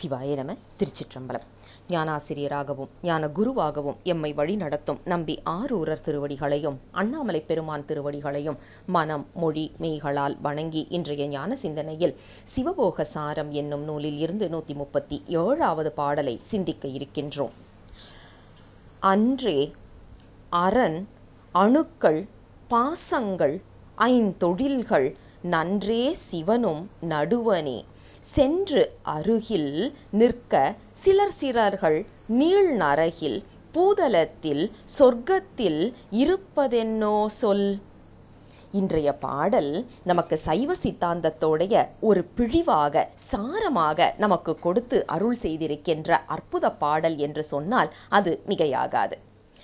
சிவாய நம திருச்சிற்றம்பலம் ஞானாசிரியராகவும் ஞான குருவாகவும் எம்மை வழி நடத்தும் நம்பி ஆரூரர் திருவடிகளையும் அண்ணாமலை பெருமான் திருவடிகளையும் மனம் மொழி மெய்களால் வணங்கி இன்றைய ஞான சிந்தனையில் சிவபோக சாரம் என்னும் நூலில் இருந்து நூத்தி முப்பத்தி ஏழாவது பாடலை சிந்திக்க இருக்கின்றோம் அன்றே அரண் அணுக்கள் பாசங்கள் ஐந்தொழில்கள் நன்றே சிவனும் நடுவனே சென்று அருகில் நிற்க சிலர் சிலர்கள் நீள் நரகில் பூதலத்தில் சொர்க்கத்தில் இருப்பதென்னோ சொல் இன்றைய பாடல் நமக்கு சைவ சித்தாந்தத்தோடைய ஒரு பிழிவாக சாரமாக நமக்கு கொடுத்து அருள் செய்திருக்கின்ற அற்புத பாடல் என்று சொன்னால் அது மிகையாகாது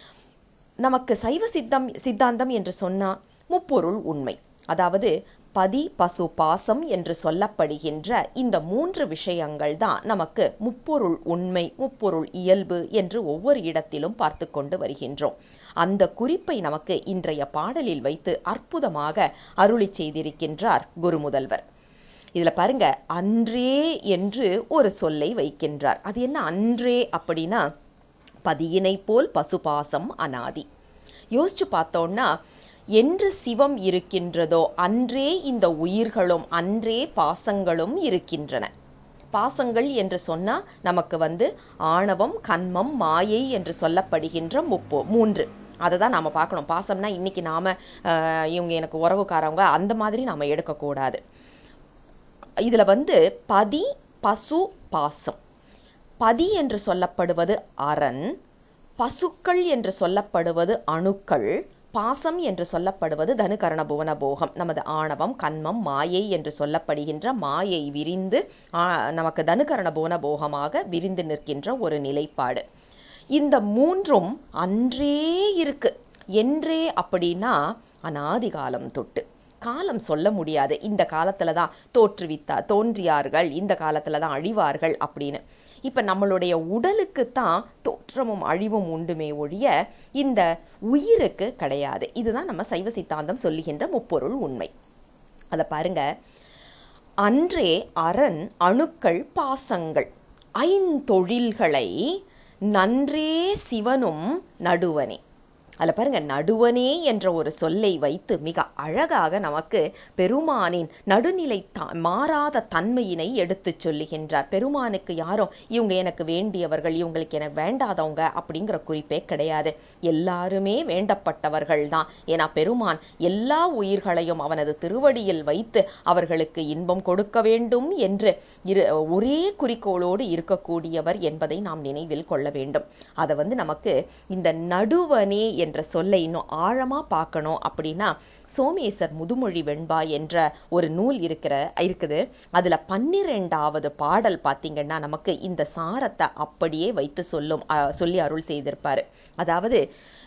நமக்கு சைவ சித்தம் சித்தாந்தம் என்று சொன்னா முப்பொருள் உண்மை அதாவது பதி பசு பாசம் என்று சொல்லப்படுகின்ற இந்த மூன்று விஷயங்கள் தான் நமக்கு முப்பொருள் உண்மை முப்பொருள் இயல்பு என்று ஒவ்வொரு இடத்திலும் பார்த்து கொண்டு வருகின்றோம் அந்த குறிப்பை நமக்கு இன்றைய பாடலில் வைத்து அற்புதமாக அருளி செய்திருக்கின்றார் குரு முதல்வர் இதுல பாருங்க அன்றே என்று ஒரு சொல்லை வைக்கின்றார் அது என்ன அன்றே அப்படின்னா பதியினை போல் பசுபாசம் அனாதி யோசிச்சு பார்த்தோம்னா என்று சிவம் இருக்கின்றதோ அன்றே இந்த உயிர்களும் அன்றே பாசங்களும் இருக்கின்றன பாசங்கள் என்று சொன்னா நமக்கு வந்து ஆணவம் கண்மம் மாயை என்று சொல்லப்படுகின்ற முப்போ மூன்று அதை தான் நாம பார்க்கணும் பாசம்னா இன்னைக்கு நாம இவங்க எனக்கு உறவுக்காரவங்க அந்த மாதிரி நாம எடுக்கக்கூடாது இதுல வந்து பதி பசு பாசம் பதி என்று சொல்லப்படுவது அரண் பசுக்கள் என்று சொல்லப்படுவது அணுக்கள் பாசம் என்று சொல்லப்படுவது தனுகரண புவன போகம் நமது ஆணவம் கண்மம் மாயை என்று சொல்லப்படுகின்ற மாயை விரிந்து நமக்கு தனுகரண புவன போகமாக விரிந்து நிற்கின்ற ஒரு நிலைப்பாடு இந்த மூன்றும் அன்றே இருக்கு என்றே அப்படின்னா அனாதி காலம் தொட்டு காலம் சொல்ல முடியாது இந்த காலத்துல தான் தோற்றுவித்தா தோன்றியார்கள் இந்த காலத்துல தான் அழிவார்கள் அப்படின்னு இப்ப நம்மளுடைய உடலுக்கு தான் தோற்றமும் அழிவும் உண்டுமே ஒழிய இந்த உயிருக்கு கிடையாது இதுதான் நம்ம சைவ சித்தாந்தம் சொல்லுகின்ற முப்பொருள் உண்மை அத பாருங்க அன்றே அரண் அணுக்கள் பாசங்கள் ஐந்தொழில்களை நன்றே சிவனும் நடுவனே அதில் பாருங்க நடுவனே என்ற ஒரு சொல்லை வைத்து மிக அழகாக நமக்கு பெருமானின் நடுநிலை மாறாத தன்மையினை எடுத்து சொல்லுகின்றார் பெருமானுக்கு யாரும் இவங்க எனக்கு வேண்டியவர்கள் இவங்களுக்கு எனக்கு வேண்டாதவங்க அப்படிங்கிற குறிப்பே கிடையாது எல்லாருமே வேண்டப்பட்டவர்கள் தான் ஏன்னா பெருமான் எல்லா உயிர்களையும் அவனது திருவடியில் வைத்து அவர்களுக்கு இன்பம் கொடுக்க வேண்டும் என்று இரு ஒரே குறிக்கோளோடு இருக்கக்கூடியவர் என்பதை நாம் நினைவில் கொள்ள வேண்டும் அதை வந்து நமக்கு இந்த நடுவனே என்ற சொல்லை இன்னும் ஆழமா பார்க்கணும் அப்படின்னா சோமேசர் முதுமொழி வெண்பா என்ற ஒரு நூல் இருக்கிற இருக்குது அதுல பன்னிரெண்டாவது பாடல் பார்த்தீங்கன்னா நமக்கு இந்த சாரத்தை அப்படியே வைத்து சொல்லும் சொல்லி அருள் செய்திருப்பாரு அதாவது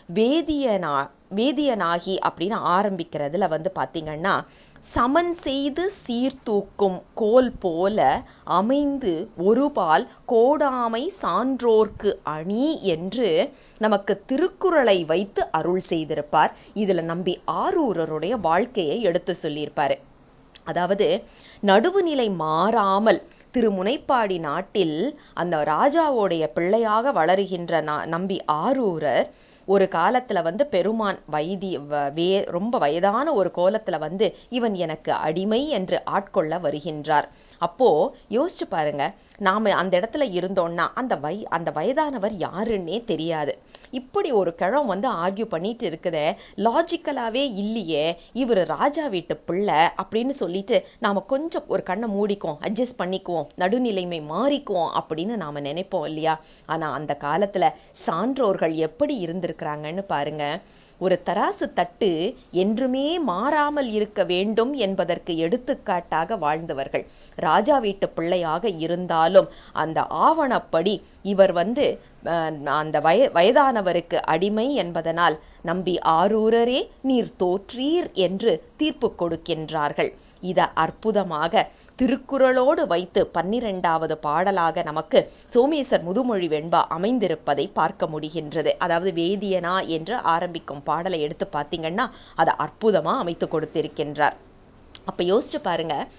வேதியனா வேதியனாகி அப்படின்னு ஆரம்பிக்கிறதுல வந்து பார்த்தீங்கன்னா சமன் செய்து சீர்தூக்கும் கோல் போல அமைந்து ஒருபால் கோடாமை சான்றோர்க்கு அணி என்று நமக்கு திருக்குறளை வைத்து அருள் செய்திருப்பார் இதுல நம்பி ஆரூரருடைய வாழ்க்கையை எடுத்து சொல்லியிருப்பாரு அதாவது நடுவுநிலை மாறாமல் திருமுனைப்பாடி நாட்டில் அந்த ராஜாவோடைய பிள்ளையாக வளருகின்ற நம்பி ஆரூரர் ஒரு காலத்துல வந்து பெருமான் வைதி வே ரொம்ப வயதான ஒரு கோலத்துல வந்து இவன் எனக்கு அடிமை என்று ஆட்கொள்ள வருகின்றார் அப்போ யோசிச்சு பாருங்க நாம அந்த இடத்துல இருந்தோம்னா அந்த வய அந்த வயதானவர் யாருன்னே தெரியாது இப்படி ஒரு கிழம் வந்து ஆர்கியூ பண்ணிட்டு இருக்குதே லாஜிக்கலாவே இல்லையே இவர் ராஜா வீட்டு பிள்ளை அப்படின்னு சொல்லிட்டு நாம கொஞ்சம் ஒரு கண்ணை மூடிக்குவோம் அட்ஜஸ்ட் பண்ணிக்குவோம் நடுநிலைமை மாறிக்குவோம் அப்படின்னு நாம நினைப்போம் இல்லையா ஆனா அந்த காலத்துல சான்றோர்கள் எப்படி இருந்திருக்கிறாங்கன்னு பாருங்க ஒரு தராசு தட்டு என்றுமே மாறாமல் இருக்க வேண்டும் என்பதற்கு எடுத்துக்காட்டாக வாழ்ந்தவர்கள் ராஜா வீட்டு பிள்ளையாக இருந்தாலும் அந்த ஆவணப்படி இவர் வந்து அந்த வய வயதானவருக்கு அடிமை என்பதனால் நம்பி ஆரூரரே நீர் தோற்றீர் என்று தீர்ப்பு கொடுக்கின்றார்கள் இத அற்புதமாக திருக்குறளோடு வைத்து பன்னிரெண்டாவது பாடலாக நமக்கு சோமேசர் முதுமொழி வெண்பா அமைந்திருப்பதை பார்க்க முடிகின்றது அதாவது வேதியனா என்று ஆரம்பிக்கும் பாடலை எடுத்து பார்த்தீங்கன்னா அதை அற்புதமா அமைத்து கொடுத்திருக்கின்றார் அப்ப யோசிச்சு பாருங்க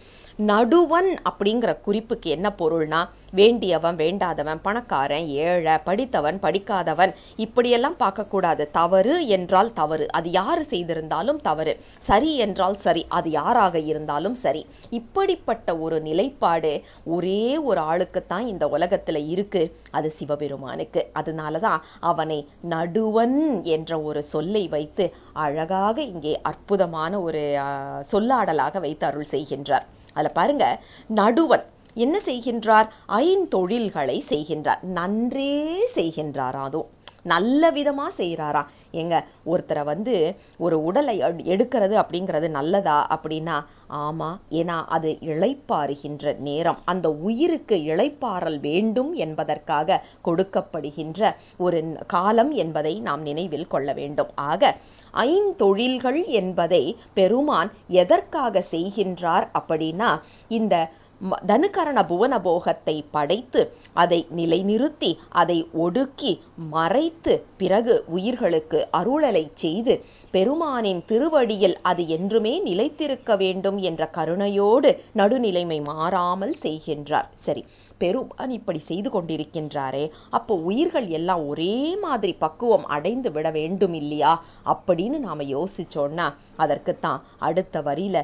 நடுவன் அப்படிங்கிற குறிப்புக்கு என்ன பொருள்னா வேண்டியவன் வேண்டாதவன் பணக்காரன் ஏழை படித்தவன் படிக்காதவன் இப்படியெல்லாம் பார்க்கக்கூடாது தவறு என்றால் தவறு அது யார் செய்திருந்தாலும் தவறு சரி என்றால் சரி அது யாராக இருந்தாலும் சரி இப்படிப்பட்ட ஒரு நிலைப்பாடு ஒரே ஒரு ஆளுக்குத்தான் இந்த உலகத்துல இருக்கு அது சிவபெருமானுக்கு அதனாலதான் அவனை நடுவன் என்ற ஒரு சொல்லை வைத்து அழகாக இங்கே அற்புதமான ஒரு ஆஹ், சொல்லாடலாக வைத்து அருள் செய்கின்றார் அதுல பாருங்க நடுவன் என்ன செய்கின்றார் ஐந்தொழில்களை செய்கின்றார் நன்றே செய்கின்றார் அதுவும் நல்ல விதமா செய்கிறாராம் எங்க ஒருத்தரை வந்து ஒரு உடலை எடு- எடுக்கிறது அப்படிங்கிறது நல்லதா அப்படின்னா ஆமா ஏன்னா அது இளைப்பாறுகின்ற நேரம் அந்த உயிருக்கு இளைப்பாறல் வேண்டும் என்பதற்காக கொடுக்கப்படுகின்ற ஒரு ந- காலம் என்பதை நாம் நினைவில் கொள்ள வேண்டும் ஆக ஐந்தொழில்கள் என்பதை பெருமான் எதற்காக செய்கின்றார் அப்படின்னா இந்த ம- தனுகரண புவன போகத்தை படைத்து அதை நிலைநிறுத்தி அதை ஒடுக்கி மறைத்து பிறகு உயிர்களுக்கு அருளலை செய்து பெருமானின் திருவடியில் அது என்றுமே நிலைத்திருக்க வேண்டும் என்ற கருணையோடு நடுநிலைமை மாறாமல் செய்கின்றார் சரி பெருமான் இப்படி செய்து கொண்டிருக்கின்றாரே அப்போ உயிர்கள் எல்லாம் ஒரே மாதிரி பக்குவம் அடைந்து விட வேண்டும் இல்லையா அப்படின்னு நாம யோசிச்சோம்னா அதற்குத்தான் அடுத்த வரியில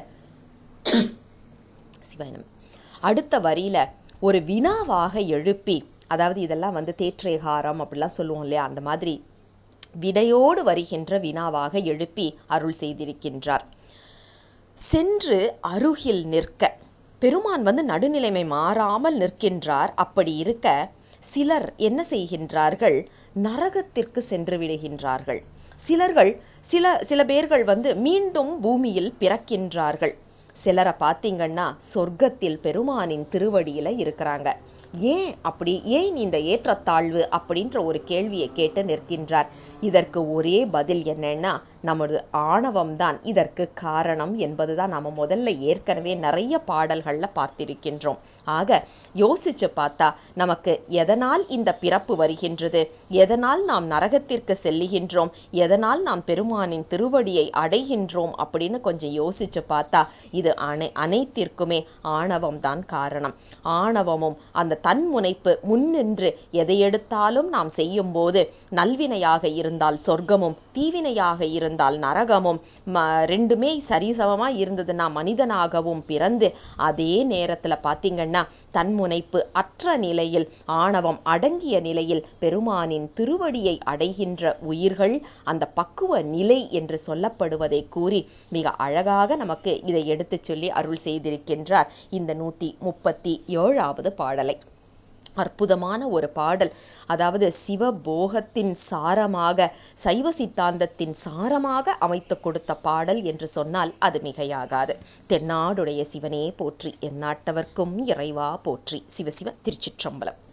சிவாயனம் அடுத்த வரியில ஒரு வினாவாக எழுப்பி அதாவது இதெல்லாம் வந்து தேற்றேகாரம் அப்படிலாம் சொல்லுவோம் இல்லையா அந்த மாதிரி விடையோடு வருகின்ற வினாவாக எழுப்பி அருள் செய்திருக்கின்றார் சென்று அருகில் நிற்க பெருமான் வந்து நடுநிலைமை மாறாமல் நிற்கின்றார் அப்படி இருக்க சிலர் என்ன செய்கின்றார்கள் நரகத்திற்கு சென்று விடுகின்றார்கள் சிலர்கள் சில சில பேர்கள் வந்து மீண்டும் பூமியில் பிறக்கின்றார்கள் சிலரை பார்த்தீங்கன்னா சொர்க்கத்தில் பெருமானின் திருவடியில இருக்கிறாங்க ஏன் அப்படி ஏன் இந்த ஏற்றத்தாழ்வு அப்படின்ற ஒரு கேள்வியை கேட்டு நிற்கின்றார் இதற்கு ஒரே பதில் என்னன்னா நமது ஆணவம் தான் இதற்கு காரணம் என்பதுதான் நாம முதல்ல ஏற்கனவே நிறைய பாடல்கள்ல பார்த்திருக்கின்றோம் ஆக யோசிச்சு பார்த்தா நமக்கு எதனால் இந்த பிறப்பு வருகின்றது எதனால் நாம் நரகத்திற்கு செல்லுகின்றோம் எதனால் நாம் பெருமானின் திருவடியை அடைகின்றோம் அப்படின்னு கொஞ்சம் யோசிச்சு பார்த்தா இது அனை அனைத்திற்குமே ஆணவம் தான் காரணம் ஆணவமும் அந்த தன்முனைப்பு முன்னின்று எதை எடுத்தாலும் நாம் செய்யும் போது நல்வினையாக இருந்தால் சொர்க்கமும் தீவினையாக இருந்தால் நரகமும் ம- ரெண்டுமே சரிசமமா இருந்ததுன்னா மனிதனாகவும் பிறந்து அதே நேரத்துல பாத்தீங்கன்னா தன்முனைப்பு அற்ற நிலையில் ஆணவம் அடங்கிய நிலையில் பெருமானின் திருவடியை அடைகின்ற உயிர்கள் அந்த பக்குவ நிலை என்று சொல்லப்படுவதை கூறி மிக அழகாக நமக்கு இதை எடுத்துச் சொல்லி அருள் செய்திருக்கின்றார் இந்த நூத்தி முப்பத்தி ஏழாவது பாடலை அற்புதமான ஒரு பாடல் அதாவது சிவபோகத்தின் சாரமாக சைவ சித்தாந்தத்தின் சாரமாக அமைத்து கொடுத்த பாடல் என்று சொன்னால் அது மிகையாகாது தென்னாடுடைய சிவனே போற்றி எந்நாட்டவர்க்கும் இறைவா போற்றி சிவசிவ திருச்சிற்றம்பலம்